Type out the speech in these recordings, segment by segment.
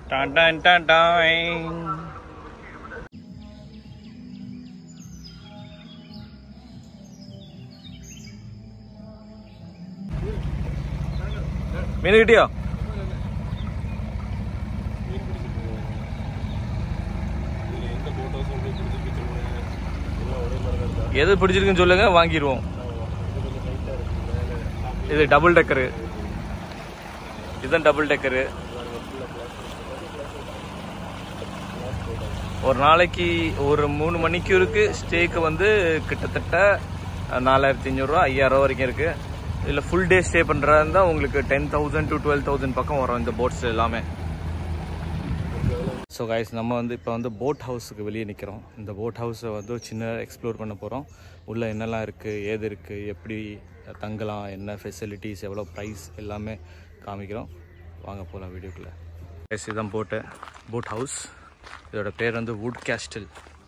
Don டான் டான் டான். மீன் கிட்டியா எது பிடிச்சிருக்குன்னு சொல்லுங்க வாங்கிடுவோம் இது டபுள் டக்கரு இதுதான் டபுள் டக்கரு ஒரு நாளைக்கு ஒரு மூணு மணிக்கு இருக்கு ஸ்டேக்கு வந்து கிட்டத்தட்ட நாலாயிரத்தி ஐநூறுரூவா ஐயாயிரம் வரைக்கும் இருக்கு இதில் ஃபுல் டே ஸ்டே பண்ணுறதா இருந்தால் உங்களுக்கு ten thousand to twelve thousand பக்கம் வரும் இந்த போட்ஸ் எல்லாமே ஸோ கைஸ் நம்ம வந்து இப்போ வந்து போட் ஹவுஸுக்கு வெளியே நிற்கிறோம் இந்த போட் ஹவுஸை வந்து ஒரு சின்ன எக்ஸ்ப்ளோர் பண்ண போகிறோம் உள்ளே என்னெல்லாம் இருக்குது ஏது இருக்குது எப்படி தங்கலாம் என்ன ஃபெசிலிட்டிஸ் எவ்வளோ ப்ரைஸ் எல்லாமே காமிக்கிறோம் வாங்க போகலாம் வீடியோக்குள்ளே கைஸ் இதுதான் போட்டு போட் ஹவுஸ் இதோட பேர் வந்து வுட் கேஸ்டில்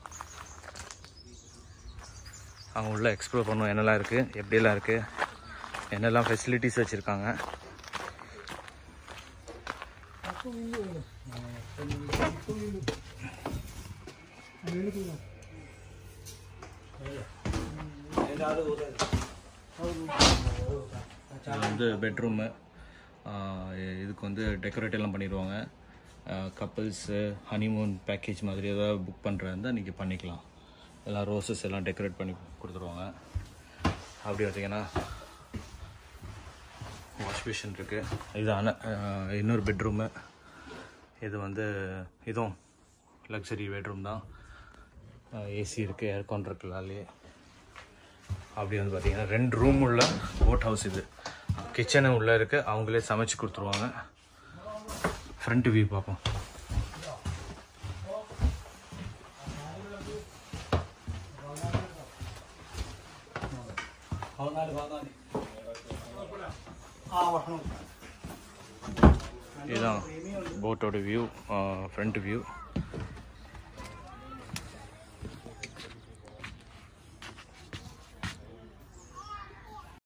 அவங்க உள்ள எக்ஸ்ப்ளோர் பண்ணுவோம் என்னெல்லாம் இருக்குது எப்படியெல்லாம் இருக்குது என்னெல்லாம் ஃபெசிலிட்டிஸ் வச்சுருக்காங்க இது வந்து பெட்ரூமு இதுக்கு வந்து டெக்கரேட் எல்லாம் பண்ணிடுவாங்க கப்புள்ஸு ஹனிமூன் பேக்கேஜ் மாதிரி ஏதாவது புக் பண்ணுறதா இருந்தால் நீங்கள் பண்ணிக்கலாம் எல்லாம் ரோசஸ் எல்லாம் டெக்கரேட் பண்ணி கொடுத்துருவாங்க அப்படி பார்த்தீங்கன்னா வாஷ் பேஷன் இருக்குது இது அன அஹ், இன்னொரு பெட்ரூமு இது வந்து இதுவும் லக்ஸரி பெட்ரூம் தான் ஏசி இருக்குது ஏர்கான் இருக்குல்லாலே அப்படி வந்து பார்த்தீங்கன்னா ரெண்டு ரூம் உள்ள போட் ஹவுஸ் இது கிச்சனு உள்ளே இருக்குது அவங்களே சமைச்சு கொடுத்துருவாங்க ஃப்ரண்ட் வியூ பார்ப்போம் இதுதான் போட்டோட வியூ ஃப்ரண்ட் வியூ